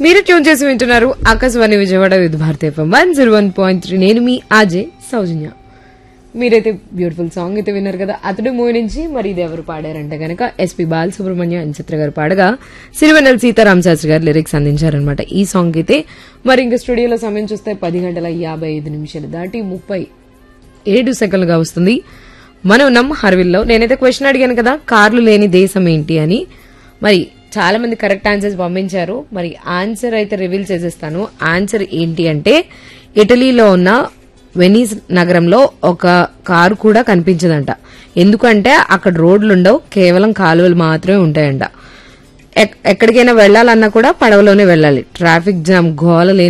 మీరు ట్యూన్ చేసి వింటున్నారు Akashvani Vijayawada with Bharatiya FM one zero one point three నేను మీ ఆజే సౌజన్య మీరైతే బ్యూటిఫుల్ సాంగ్ అయితే విన్నారు కదా అతడు మూవీ నుంచి మరి ఇది ఎవరు పాడారంటే గనక ఎస్పి బాలసుబ్రహ్మణ్యం అండ్ చిత్ర గారు పాడగా సిరివెన్నెల సీతారాం శాస్త్రి గారు లిరిక్స్ అందించారనమాట ఈ సాంగ్ అయితే మరి ఇంకా స్టూడియోలో సమయం చూస్తే పది గంటల యాభై ఐదు నిమిషాలు దాటి ముప్పై ఏడు సెకండ్లుగా వస్తుంది మనం ఉన్నాం హర్విల్లో నేనైతే క్వశ్చన్ అడిగాను కదా కార్లు లేని దేశం ఏంటి అని మరి చాలా మంది కరెక్ట్ ఆన్సర్స్ పంపించారు మరి ఆన్సర్ అయితే రివీల్ చేసేస్తాను ఆన్సర్ ఏంటి అంటే ఇటలీలో ఉన్న వెనీస్ నగరంలో ఒక కారు కూడా కనిపించదంట ఎందుకంటే అక్కడ రోడ్లు ఉండవు కేవలం కాలువలు మాత్రమే ఉంటాయంట ఎక్- ఎక్కడికైనా వెళ్లాలన్నా కూడా పడవలోనే వెళ్ళాలి ట్రాఫిక్ జామ్ గోల లేని